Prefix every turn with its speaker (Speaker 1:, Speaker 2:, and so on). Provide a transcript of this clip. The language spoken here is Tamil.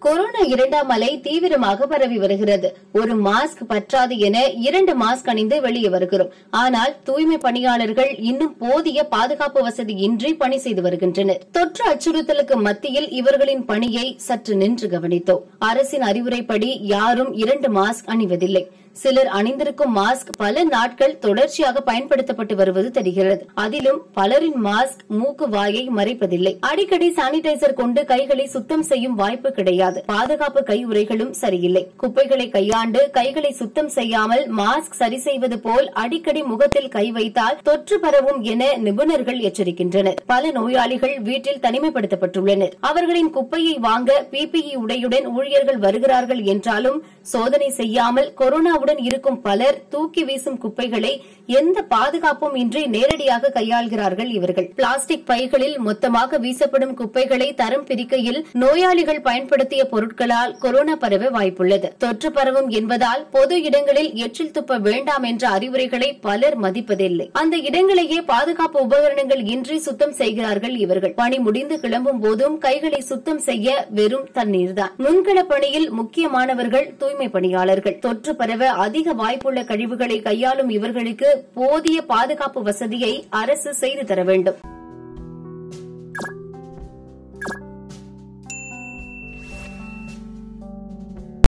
Speaker 1: கொரோனா இரண்டாம் அலை தீவிரமாக பரவி வருகிறது ஒரு மாஸ்க் பற்றாது என இரண்டு மாஸ்க் அணிந்து வெளியே வருகிறோம் ஆனால் தூய்மை பணியாளர்கள் இன்னும் போதிய பாதுகாப்பு வசதி இன்றி பணி செய்து வருகின்றனர் தொற்று அச்சுறுத்தலுக்கு மத்தியில் இவர்களின் பணியை சற்று நின்று கவனித்தோம் அரசின் அறிவுரைப்படி யாரும் இரண்டு மாஸ்க் அணிவதில்லை சிலர் அணிந்திருக்கும் மாஸ்க் பல நாட்கள் தொடர்ச்சியாக பயன்படுத்தப்பட்டு வருவது தெரிகிறது அதிலும் பலரின் மாஸ்க் மூக்கு வாயை மறைப்பதில்லை அடிக்கடி சானிடைசர் கொண்டு கைகளை சுத்தம் செய்யும் வாய்ப்பு கிடையாது பாதுகாப்பு கை உறைகளும் சரியில்லை குப்பைகளை கையாண்டு கைகளை சுத்தம் செய்யாமல் மாஸ்க் சரி செய்வது போல் அடிக்கடி முகத்தில் கை வைத்தால் தொற்று பரவும் என நிபுணர்கள் எச்சரிக்கின்றனர் பல நோயாளிகள் வீட்டில் தனிமைப்படுத்தப்பட்டுள்ளனர் அவர்களின் குப்பையை வாங்க பிபிஇ உடையுடன் ஊழியர்கள் வருகிறார்கள் என்றாலும் சோதனை செய்யாமல் கொரோனாவுடன் இருக்கும் பலர் தூக்கி வீசும் குப்பைகளை எந்த பாதுகாப்பும் இன்றி நேரடியாக கையாள்கிறார்கள் இவர்கள் பிளாஸ்டிக் பைகளில் மொத்தமாக வீசப்படும் குப்பைகளை தரம் பிரிக்கையில் நோயாளிகள் பயன்படுத்திய பொருட்களால் கொரோனா பரவ வாய்ப்புள்ளது தொற்று பரவும் என்பதால் பொது இடங்களில் எச்சில் துப்ப வேண்டாம் என்ற அறிவுரைகளை பலர் மதிப்பதில்லை அந்த இடங்களையே பாதுகாப்பு உபகரணங்கள் இன்றி சுத்தம் செய்கிறார்கள் இவர்கள் பணி முடிந்து கிளம்பும் போதும் கைகளை சுத்தம் செய்ய வெறும் தண்ணீர்தான் முன்கள பணியில் முக்கியமானவர்கள் தூய்மை பணியாளர்கள் தொற்று பரவ அதிக வாய்ப்புள்ள கழிவுகளை கையாளும் இவர்களுக்கு போதிய பாதுகாப்பு வசதியை அரசு செய்து தர வேண்டும்